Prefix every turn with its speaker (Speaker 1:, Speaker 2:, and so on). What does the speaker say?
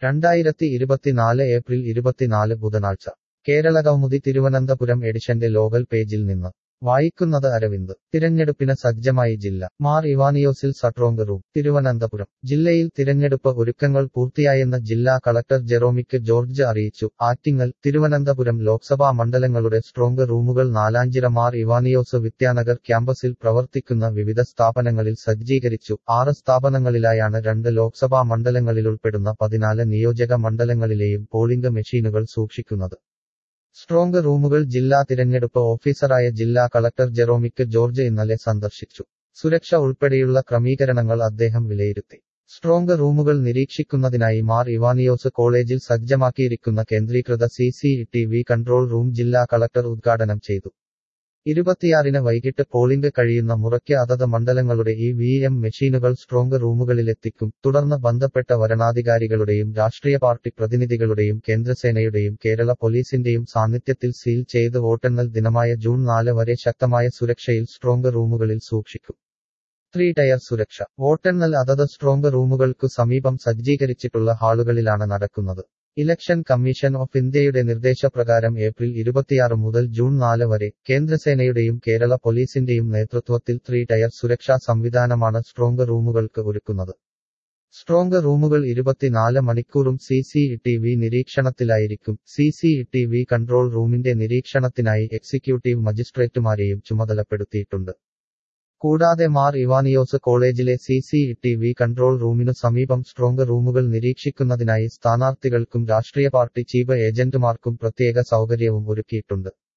Speaker 1: രണ്ടായിരത്തി ഇരുപത്തിനാല് ഏപ്രിൽ ഇരുപത്തിനാല് ബുധനാഴ്ച കേരള കൗമുദി തിരുവനന്തപുരം എഡിഷന്റെ ലോകൽ പേജിൽ നിന്ന് വായിക്കുന്നത് അരവിന്ദ് തിരഞ്ഞെടുപ്പിന് സജ്ജമായി ജില്ല മാർ ഇവാനിയോസിൽ സട്രോങ്ക് റൂം തിരുവനന്തപുരം ജില്ലയിൽ തിരഞ്ഞെടുപ്പ് ഒരുക്കങ്ങൾ പൂർത്തിയായെന്ന് ജില്ലാ കളക്ടർ ജെറോമിക് ജോർജ് അറിയിച്ചു ആറ്റിങ്ങൽ തിരുവനന്തപുരം ലോക്സഭാ മണ്ഡലങ്ങളുടെ സ്ട്രോങ് റൂമുകൾ നാലാഞ്ചിറ മാർ ഇവാനിയോസ് വിദ്യാനഗർ ക്യാമ്പസിൽ പ്രവർത്തിക്കുന്ന വിവിധ സ്ഥാപനങ്ങളിൽ സജ്ജീകരിച്ചു ആറ് സ്ഥാപനങ്ങളിലായാണ് രണ്ട് ലോക്സഭാ മണ്ഡലങ്ങളിലുൾപ്പെടുന്ന പതിനാല് നിയോജക മണ്ഡലങ്ങളിലെയും പോളിംഗ് മെഷീനുകൾ സൂക്ഷിക്കുന്നത് സ്ട്രോങ് റൂമുകൾ ജില്ലാ തിരഞ്ഞെടുപ്പ് ഓഫീസറായ ജില്ലാ കളക്ടർ ജെറോമിക് ജോർജ് ഇന്നലെ സന്ദർശിച്ചു സുരക്ഷ ഉൾപ്പെടെയുള്ള ക്രമീകരണങ്ങൾ അദ്ദേഹം വിലയിരുത്തി സ്ട്രോങ് റൂമുകൾ നിരീക്ഷിക്കുന്നതിനായി മാർ ഇവാനിയോസ് കോളേജിൽ സജ്ജമാക്കിയിരിക്കുന്ന കേന്ദ്രീകൃത C C T V control room ജില്ലാ കളക്ടർ ഉദ്ഘാടനം ചെയ്തു ഇരുപത്തിയാറിന് വൈകിട്ട് പോളിംഗ് കഴിയുന്ന മുറയ്ക്ക് അതത് മണ്ഡലങ്ങളുടെ ഇ വി എം മെഷീനുകൾ സ്ട്രോങ് റൂമുകളിലെത്തിക്കും തുടർന്ന് ബന്ധപ്പെട്ട വരണാധികാരികളുടെയും രാഷ്ട്രീയ പാർട്ടി പ്രതിനിധികളുടെയും കേന്ദ്രസേനയുടെയും കേരള പോലീസിന്റെയും സാന്നിധ്യത്തിൽ സീൽ ചെയ്ത് വോട്ടെണ്ണൽ ദിനമായ ജൂൺ നാല് വരെ ശക്തമായ സുരക്ഷയിൽ സ്ട്രോങ് റൂമുകളിൽ സൂക്ഷിക്കും ത്രീ ടയർ സുരക്ഷ വോട്ടെണ്ണൽ അതത് സ്ട്രോങ് റൂമുകൾക്കു സമീപം സജ്ജീകരിച്ചിട്ടുള്ള ഹാളുകളിലാണ് നടക്കുന്നത് ഇലക്ഷൻ കമ്മീഷൻ ഓഫ് ഇന്ത്യയുടെ നിർദ്ദേശപ്രകാരം ഏപ്രിൽ ഇരുപത്തിയാറ് മുതൽ ജൂൺ നാല് വരെ കേന്ദ്രസേനയുടെയും കേരള പോലീസിന്റെയും നേതൃത്വത്തിൽ ത്രീ ടയർ സുരക്ഷാ സംവിധാനമാണ് സ്ട്രോങ് റൂമുകൾക്ക് ഒരുക്കുന്നത് സ്ട്രോങ് റൂമുകൾ ഇരുപത്തിനാല് മണിക്കൂറും സി സി ടി വി നിരീക്ഷണത്തിലായിരിക്കും C C T V control റൂമിന്റെ നിരീക്ഷണത്തിനായി എക്സിക്യൂട്ടീവ് മജിസ്ട്രേറ്റുമാരെയും ചുമതലപ്പെടുത്തിയിട്ടുണ്ട് കൂടാതെ മാർ ഇവാനിയോസ് കോളേജിലെ C C T V control റൂമിനു സമീപം സ്ട്രോങ് റൂമുകൾ നിരീക്ഷിക്കുന്നതിനായി സ്ഥാനാർത്ഥികൾക്കും രാഷ്ട്രീയ പാർട്ടി ചീഫ് ഏജന്റുമാർക്കും പ്രത്യേക സൗകര്യവും ഒരുക്കിയിട്ടുണ്ട്